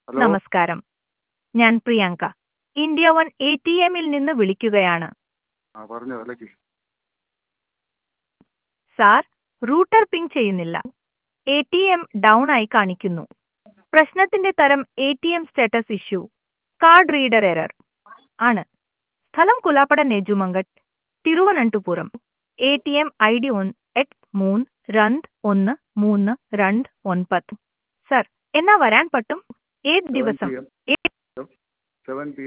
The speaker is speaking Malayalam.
ഹലോ നമസ്കാരം ഞാൻ Priyanka India one A T എമ്മിൽ നിന്ന് വിളിക്കുകയാണ് ആ പറഞ്ഞോ വിലക്ക് സാർ റൂട്ടർ പിങ് ചെയ്യുന്നില്ല എ ടി എം ഡൗൺ ആയി കാണിക്കുന്നു പ്രശ്നത്തിന്റെ തരം A T M status issue card reader error ആണ് സ്ഥലം കുലാപ്പട നെജുമങ്കട്ട് Thiruvananthapuram A T M I D ഒന്ന് എട്ട് മൂന്ന് രണ്ട് ഒന്ന് മൂന്ന് രണ്ട് ഒൻപത് സർ എന്നാ വരാൻ പറ്റും ഏത് ദിവസം സെവൻ പി എം ഏത് സെവൻ പി